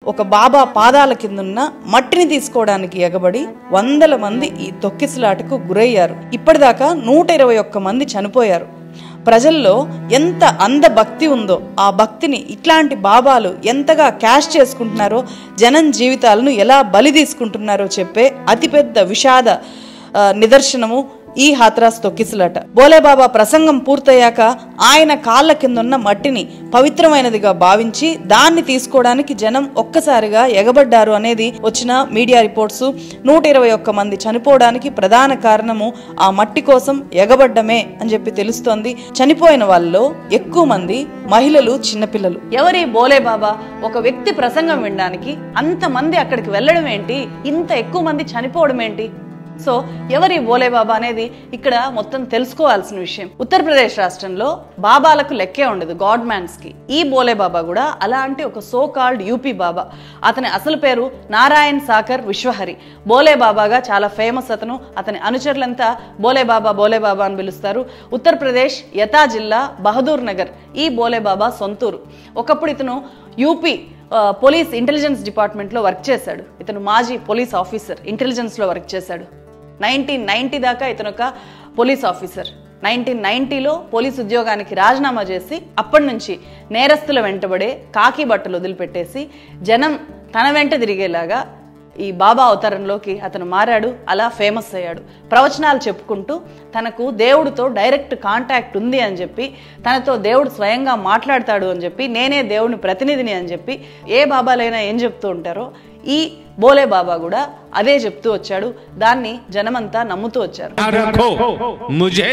ఒక బాబా పాదాల కిందున్న మట్టిని తీసుకోవడానికి ఎగబడి వందల మంది ఈ తొక్కిసలాటకు గురయ్యారు ఇప్పటిదాకా నూట ఇరవై ఒక్క మంది చనిపోయారు ప్రజల్లో ఎంత అంద భక్తి ఉందో ఆ భక్తిని ఇట్లాంటి బాబాలు ఎంతగా క్యాష్ చేసుకుంటున్నారో జనం జీవితాలను ఎలా బలి తీసుకుంటున్నారో చెప్పే అతిపెద్ద విషాద ఆ, నిదర్శనము ఈ హాత్రాస్ తొక్కిసలాట బోలేబాబా ప్రసంగం పూర్తయ్యాక ఆయన కాళ్ళ కిందున్న మట్టిని పవిత్రమైనదిగా భావించి దాన్ని తీసుకోవడానికి జనం ఒక్కసారిగా ఎగబడ్డారు అనేది వచ్చిన మీడియా రిపోర్ట్స్ నూట ఇరవై ఒక్క మంది చనిపోవడానికి ప్రధాన కారణము ఆ మట్టి కోసం ఎగబడ్డమే అని చెప్పి తెలుస్తోంది చనిపోయిన వాళ్ళలో ఎక్కువ మంది మహిళలు చిన్నపిల్లలు ఎవరి బోలే బాబా ఒక వ్యక్తి ప్రసంగం వినడానికి అంతమంది అక్కడికి వెళ్ళడం ఏంటి ఇంత ఎక్కువ మంది చనిపోవడం ఏంటి సో ఎవరి బోలే బాబా అనేది ఇక్కడ మొత్తం తెలుసుకోవాల్సిన విషయం ఉత్తరప్రదేశ్ రాష్ట్రంలో బాబాలకు లెక్కే ఉండదు గాడ్ మ్యాన్స్ కి ఈ బోలే బాబా కూడా అలాంటి ఒక సో కాల్డ్ యూపీ బాబా అతని అసలు పేరు నారాయణ్ సాకర్ విశ్వహరి బోలే బాబాగా చాలా ఫేమస్ అతను అతని అనుచరులంతా బోలే బాబా బోలే బాబా అని పిలుస్తారు ఉత్తరప్రదేశ్ యతా జిల్లా బహదూర్ నగర్ ఈ బోలే బాబా సొంతూరు ఒకప్పుడు ఇతను యూపీ ఆ, పోలీస్ ఇంటెలిజెన్స్ డిపార్ట్మెంట్లో వర్క్ చేశాడు ఇతను మాజీ పోలీస్ ఆఫీసర్ ఇంటెలిజెన్స్లో వర్క్ చేశాడు నైన్టీన్ నైన్టీ దాకా ఇతను ఒక పోలీస్ ఆఫీసర్ నైన్టీన్ నైన్టీలో పోలీస్ ఉద్యోగానికి రాజీనామా చేసి అప్పటి నుంచి నేరస్తుల వెంటబడే కాకి బట్టలు వదిలిపెట్టేసి జనం తన వెంట తిరిగేలాగా ఈ బాబా అవతారంలోకి అతను మారాడు అలా ఫేమస్ అయ్యాడు ప్రవచనాలు చెప్పుకుంటూ తనకు దేవుడితో డైరెక్ట్ కాంటాక్ట్ ఉంది అని చెప్పి తనతో దేవుడు స్వయంగా మాట్లాడతాడు అని చెప్పి నేనే దేవుని ప్రతినిధిని అని చెప్పి ఏ బాబాలైనా ఏం చెప్తూ ఉంటారో ఈ బోలే బాబా కూడా అదే చెప్తూ వచ్చాడు దాన్ని జనమంతా నమ్ముతూ వచ్చారు ध्यान रखो मुझे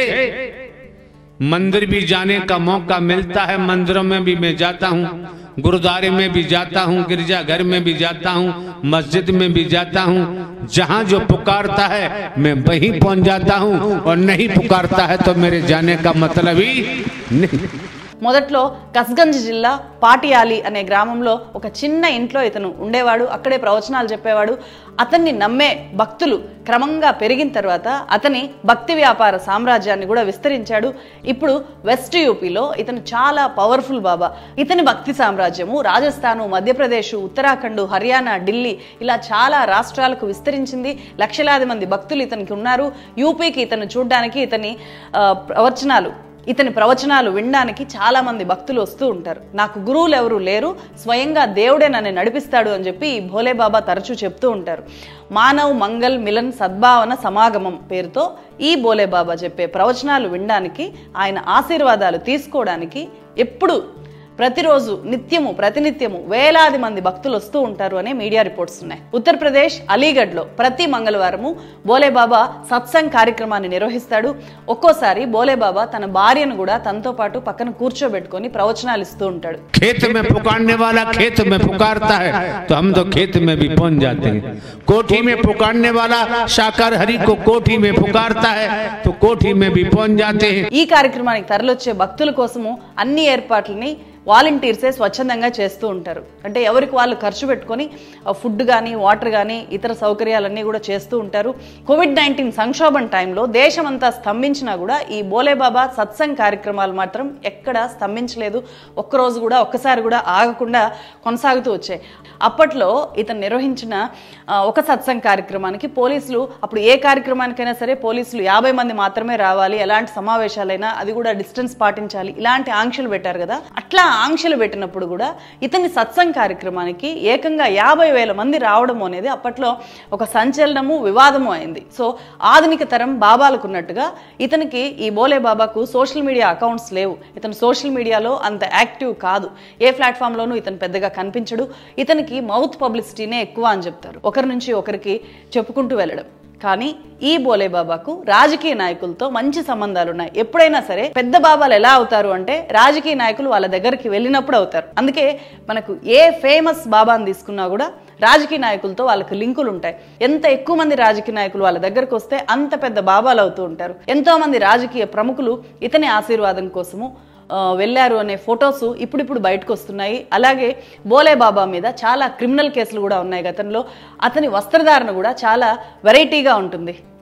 मंदिर भी जाने का मौका मिलता है मंदिरों में भी मैं जाता हूँ गुरुद्वारे में भी जाता हूँ गिरजाघर में भी जाता हूँ मस्जिद में भी जाता हूँ जहाँ जो पुकारता है मैं वहीं पहुंच जाता हूँ और नहीं पुकारता है तो मेरे जाने का मतलब ही नहीं మొదట్లో కస్గంజ్ జిల్లా పాటియాలి అనే గ్రామంలో ఒక చిన్న ఇంట్లో ఇతను ఉండేవాడు అక్కడే ప్రవచనాలు చెప్పేవాడు అతన్ని నమ్మే భక్తులు క్రమంగా పెరిగిన తర్వాత అతని భక్తి వ్యాపార సామ్రాజ్యాన్ని కూడా విస్తరించాడు ఇప్పుడు వెస్ట్ యూపీలో ఇతను చాలా పవర్ఫుల్ బాబా ఇతని భక్తి సామ్రాజ్యము రాజస్థాను మధ్యప్రదేశ్ ఉత్తరాఖండ్ హర్యానా ఢిల్లీ ఇలా చాలా రాష్ట్రాలకు విస్తరించింది లక్షలాది మంది భక్తులు ఇతనికి ఉన్నారు యూపీకి ఇతను చూడడానికి ఇతని ఆ, ప్రవచనాలు ఇతని ప్రవచనాలు వినడానికి చాలా మంది భక్తులు వస్తూ ఉంటారు నాకు గురువులు ఎవరు లేరు స్వయంగా దేవుడే నన్ను నడిపిస్తాడు అని చెప్పి ఈ భోలే బాబా తరచూ చెప్తూ ఉంటారు మానవ్ మంగల్ మిలన్ సద్భావన సమాగమం పేరుతో ఈ బోలే బాబా చెప్పే ప్రవచనాలు వినడానికి ఆయన ఆశీర్వాదాలు తీసుకోవడానికి ఎప్పుడు ప్రతిరోజు నిత్యము ప్రతినిత్యము వేలాది మంది భక్తులు వస్తూ ఉంటారు అనే మీడియా రిపోర్ట్స్ ఉన్నాయి ఉత్తరప్రదేశ్ అలీగఢ్లో ప్రతి మంగళవారము బోలేబాబా సత్సంగ్ కార్యక్రమాన్ని నిర్వహిస్తాడు ఒక్కోసారి బోలేబాబా తన భార్యను కూడా తనతో పాటు పక్కన కూర్చోబెట్టుకొని ప్రవచనాలు ఇస్తూ ఉంటాడు खेत में पुकारने वाला खेत में पुकारता है तो हम तो खेत में भी पहुंच जाते हैं कोठी में पुकारने वाला शाकर हरि को कोठी में पुकारता है तो कोठी में भी पहुंच जाते हैं ఈ కార్యక్రమానికి తరలొచ్చే భక్తుల కోసము అన్ని ఏర్పాట్లని వాలంటీర్సే స్వచ్ఛందంగా చేస్తూ ఉంటారు అంటే ఎవరికి వాళ్ళు ఖర్చు పెట్టుకొని ఫుడ్ కానీ వాటర్ కానీ ఇతర సౌకర్యాలన్నీ కూడా చేస్తూ ఉంటారు కోవిడ్ నైన్టీన్ సంక్షోభం టైంలో దేశమంతా స్తంభించినా కూడా ఈ బోలేబాబా సత్సంగ్ కార్యక్రమాలు మాత్రం ఎక్కడ స్తంభించలేదు ఒక్కరోజు కూడా ఒక్కసారి కూడా ఆగకుండా కొనసాగుతూ వచ్చాయి అప్పట్లో ఇతను నిర్వహించిన ఆ, ఒక సత్సంగ్ కార్యక్రమానికి పోలీసులు అప్పుడు ఏ కార్యక్రమానికైనా సరే పోలీసులు యాభై మంది మాత్రమే రావాలి ఎలాంటి సమావేశాలైనా అది కూడా డిస్టెన్స్ పాటించాలి ఇలాంటి ఆంక్షలు పెట్టారు కదా అట్లా ఆంక్షలు పెట్టినప్పుడు కూడా ఇతని సత్సంగ్ కార్యక్రమానికి ఏకంగా యాభై వేల మంది రావడం అనేది అప్పట్లో ఒక సంచలనము వివాదము అయింది సో ఆధునిక తరం బాబాలకు ఉన్నట్టుగా ఇతనికి ఈ బోలే బాబాకు సోషల్ మీడియా అకౌంట్స్ లేవు ఇతను సోషల్ మీడియాలో అంత యాక్టివ్ కాదు ఏ ప్లాట్ఫామ్లోనూ ఇతను పెద్దగా కనిపించడు ఇతనికి మౌత్ పబ్లిసిటీనే ఎక్కువ అని చెప్తారు ఒకరి నుంచి ఒకరికి చెప్పుకుంటూ వెళ్ళడం కానీ ఈ బోలే బాబాకు రాజకీయ నాయకులతో మంచి సంబంధాలు ఉన్నాయి ఎప్పుడైనా సరే పెద్ద బాబాలు ఎలా అవుతారు అంటే రాజకీయ నాయకులు వాళ్ళ దగ్గరికి వెళ్ళినప్పుడు అవుతారు అందుకే మనకు ఏ ఫేమస్ బాబాని తీసుకున్నా కూడా రాజకీయ నాయకులతో వాళ్ళకి లింకులు ఉంటాయి ఎంత ఎక్కువ మంది రాజకీయ నాయకులు వాళ్ళ దగ్గరకు వస్తే అంత పెద్ద బాబాలు అవుతూ ఉంటారు ఎంతో మంది రాజకీయ ప్రముఖులు ఇతని ఆశీర్వాదం కోసము ఆ, వెళ్ళారు అనే ఫొటోస్ ఇప్పుడిప్పుడు బయటకు వస్తున్నాయి అలాగే బోలే బాబా మీద చాలా క్రిమినల్ కేసులు కూడా ఉన్నాయి గతంలో అతని వస్త్రధారణ కూడా చాలా వెరైటీగా ఉంటుంది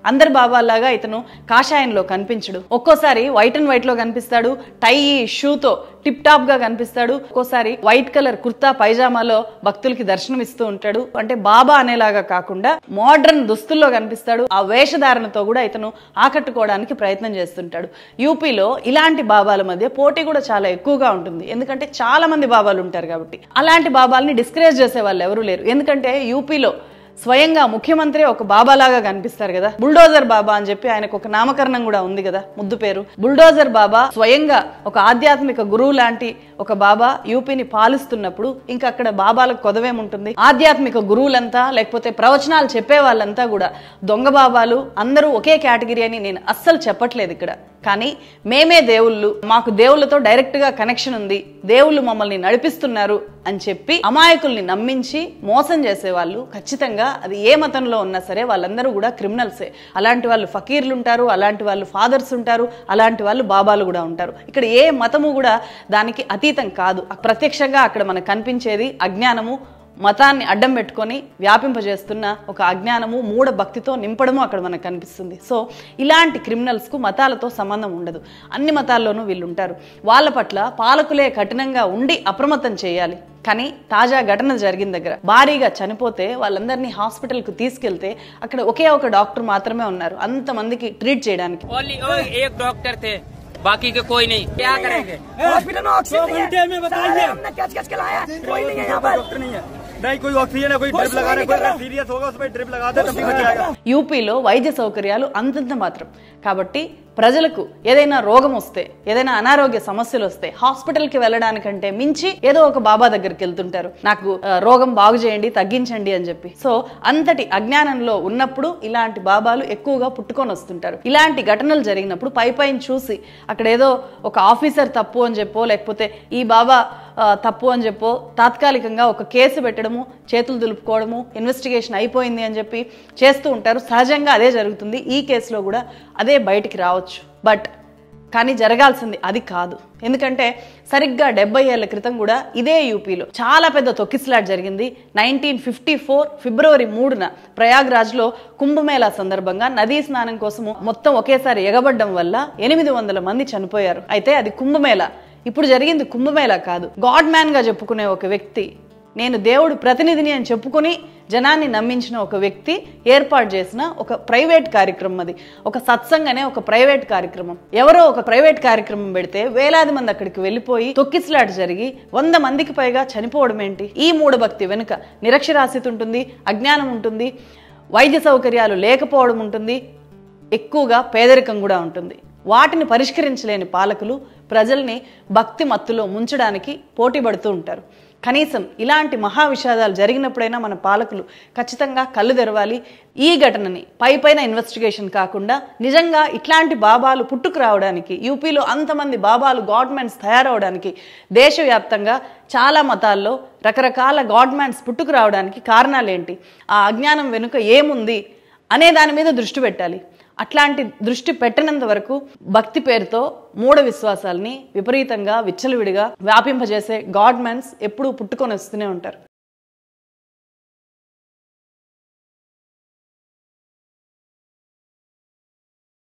అందరి బాబాలాగా ఇతను కాషాయంలో కనిపించడు ఒక్కోసారి వైట్ అండ్ వైట్ లో కనిపిస్తాడు టై షూతో టిప్ టాప్ గా కనిపిస్తాడు ఒక్కోసారి వైట్ కలర్ కుర్తా పైజామాలో భక్తులకి దర్శనం ఇస్తూ ఉంటాడు అంటే బాబా అనేలాగా కాకుండా మోడర్న్ దుస్తుల్లో కనిపిస్తాడు ఆ వేషధారణతో కూడా ఇతను ఆకట్టుకోవడానికి ప్రయత్నం చేస్తుంటాడు యూపీలో ఇలాంటి బాబాల మధ్య పోటీ కూడా చాలా ఎక్కువగా ఉంటుంది ఎందుకంటే చాలా మంది బాబాలు ఉంటారు కాబట్టి అలాంటి బాబాల్ని డిస్కరేజ్ చేసే వాళ్ళు ఎవరు లేరు ఎందుకంటే యూపీలో స్వయంగా ముఖ్యమంత్రి ఒక బాబాలాగా కనిపిస్తారు కదా బుల్డోజర్ బాబా అని చెప్పి ఆయనకు ఒక నామకరణం కూడా ఉంది కదా ముద్దు పేరు బుల్డోజర్ బాబా స్వయంగా ఒక ఆధ్యాత్మిక గురువు లాంటి ఒక బాబా యూపీని పాలిస్తున్నప్పుడు ఇంకా అక్కడ బాబాలకు కొదవేముంటుంది ఆధ్యాత్మిక గురువులంతా లేకపోతే ప్రవచనాలు చెప్పే వాళ్ళంతా కూడా దొంగ బాబాలు అందరూ ఒకే కేటగిరీ అని నేను అస్సలు చెప్పట్లేదు ఇక్కడ కానీ మేమే దేవుళ్ళు మాకు దేవుళ్ళతో డైరెక్ట్ గా కనెక్షన్ ఉంది దేవుళ్ళు మమ్మల్ని నడిపిస్తున్నారు అని చెప్పి అమాయకుల్ని నమ్మించి మోసం చేసేవాళ్ళు ఖచ్చితంగా అది ఏ మతంలో ఉన్నా సరే వాళ్ళందరూ కూడా క్రిమినల్సే అలాంటి వాళ్ళు ఫకీర్లు ఉంటారు అలాంటి వాళ్ళు ఫాదర్స్ ఉంటారు అలాంటి వాళ్ళు బాబాలు కూడా ఉంటారు ఇక్కడ ఏ మతము కూడా దానికి అతీతం కాదు ప్రత్యక్షంగా అక్కడ మనకు కనిపించేది అజ్ఞానము మతాన్ని అడ్డం పెట్టుకొని వ్యాపింపజేస్తున్న ఒక అజ్ఞానము మూఢ భక్తితో నింపడము అక్కడ మనకు కనిపిస్తుంది సో ఇలాంటి క్రిమినల్స్కు మతాలతో సంబంధం ఉండదు అన్ని మతాల్లోనూ వీళ్ళు ఉంటారు వాళ్ళ పట్ల పాలకులే కఠినంగా ఉండి అప్రమత్తం చేయాలి కానీ తాజా ఘటన జరిగిన దగ్గర భారీగా చనిపోతే వాళ్ళందరినీ హాస్పిటల్కు తీసుకెళ్తే అక్కడ ఒకే ఒక డాక్టర్ మాత్రమే ఉన్నారు అంతమందికి ట్రీట్ చేయడానికి ओनली एक डॉक्टर थे बाकी के कोई नहीं क्या करेंगे हॉस्पिटल में ऑक्सीजन नहीं है। घंटे में बताइए। सारे हमने कैच कैच के लाया कोई नहीं है यहाँ पर डॉक्टर नहीं है नहीं कोई ऑक्सीजन है कोई ड्रिप लगा रहा है कोई सीरियस होगा उस पर ड्रिप लगा दे तभी बच जाएगा యూపీలో వైద్య సౌకర్యాలు అంతంత మాత్రం కాబట్టి ప్రజలకు ఏదైనా రోగం వస్తే ఏదైనా అనారోగ్య సమస్యలు వస్తే హాస్పిటల్కి వెళ్ళడానికంటే మించి ఏదో ఒక బాబా దగ్గరికి వెళ్తుంటారు నాకు ఆ, రోగం బాగు చేయండి తగ్గించండి అని చెప్పి సో అంతటి అజ్ఞానంలో ఉన్నప్పుడు ఇలాంటి బాబాలు ఎక్కువగా పుట్టుకొని వస్తుంటారు ఇలాంటి ఘటనలు జరిగినప్పుడు పై పైన చూసి అక్కడ ఏదో ఒక ఆఫీసర్ తప్పు అని చెప్పో లేకపోతే ఈ బాబా ఆ, తప్పు అని చెప్పో తాత్కాలికంగా ఒక కేసు పెట్టడము చేతులు దులుపుకోవడము ఇన్వెస్టిగేషన్ అయిపోయింది అని చెప్పి చేస్తూ ఉంటారు సహజంగా అదే జరుగుతుంది ఈ కేసులో కూడా అదే బయటికి రావచ్చు బట్ కానీ జరగాల్సింది అది కాదు ఎందుకంటే సరిగ్గా డెబ్బై ఏళ్ల క్రితం కూడా ఇదే యూపీలో చాలా పెద్ద తొక్కిసలాట్ జరిగింది నైన్టీన్ ఫిఫ్టీ ఫోర్ ఫిబ్రవరి మూడున ప్రయాగ్రాజ్లో కుంభమేళా సందర్భంగా నదీ స్నానం కోసము మొత్తం ఒకేసారి ఎగబడ్డం వల్ల ఎనిమిది వందల మంది చనిపోయారు అయితే అది కుంభమేళా ఇప్పుడు జరిగింది కుంభమేళా కాదు గాడ్ మ్యాన్ గా చెప్పుకునే ఒక వ్యక్తి నేను దేవుడు ప్రతినిధిని అని చెప్పుకొని జనాన్ని నమ్మించిన ఒక వ్యక్తి ఏర్పాటు చేసిన ఒక ప్రైవేట్ కార్యక్రమం అది ఒక సత్సంగ్ అనే ఒక ప్రైవేట్ కార్యక్రమం ఎవరో ఒక ప్రైవేట్ కార్యక్రమం పెడితే వేలాది మంది అక్కడికి వెళ్ళిపోయి తొక్కిసలాట జరిగి వంద మందికి పైగా చనిపోవడం ఏంటి ఈ మూఢభక్తి వెనుక నిరక్షరాస్యత ఉంటుంది అజ్ఞానం ఉంటుంది వైద్య సౌకర్యాలు లేకపోవడం ఉంటుంది ఎక్కువగా పేదరికం కూడా ఉంటుంది వాటిని పరిష్కరించలేని పాలకులు ప్రజల్ని భక్తి మత్తులో ముంచడానికి పోటీ పడుతూ ఉంటారు కనీసం ఇలాంటి మహా విషాదాలు జరిగినప్పుడైనా మన పాలకులు ఖచ్చితంగా కళ్ళు తెరవాలి ఈ ఘటనని పై పైన ఇన్వెస్టిగేషన్ కాకుండా నిజంగా ఇట్లాంటి బాబాలు పుట్టుకు రావడానికి యూపీలో అంతమంది బాబాలు గాడ్మెన్స్ తయారవడానికి దేశవ్యాప్తంగా చాలా మతాల్లో రకరకాల గాడ్మెన్స్ పుట్టుకు రావడానికి కారణాలేంటి ఆ అజ్ఞానం వెనుక ఏముంది అనే దాని మీద దృష్టి పెట్టాలి అట్లాంటి దృష్టి పెట్టినంత వరకు భక్తి పేరుతో మూఢ విశ్వాసాల్ని విపరీతంగా విచ్చలవిడిగా వ్యాపింపజేసే గాడ్మెన్స్ ఎప్పుడూ పుట్టుకొని వస్తూనే ఉంటారు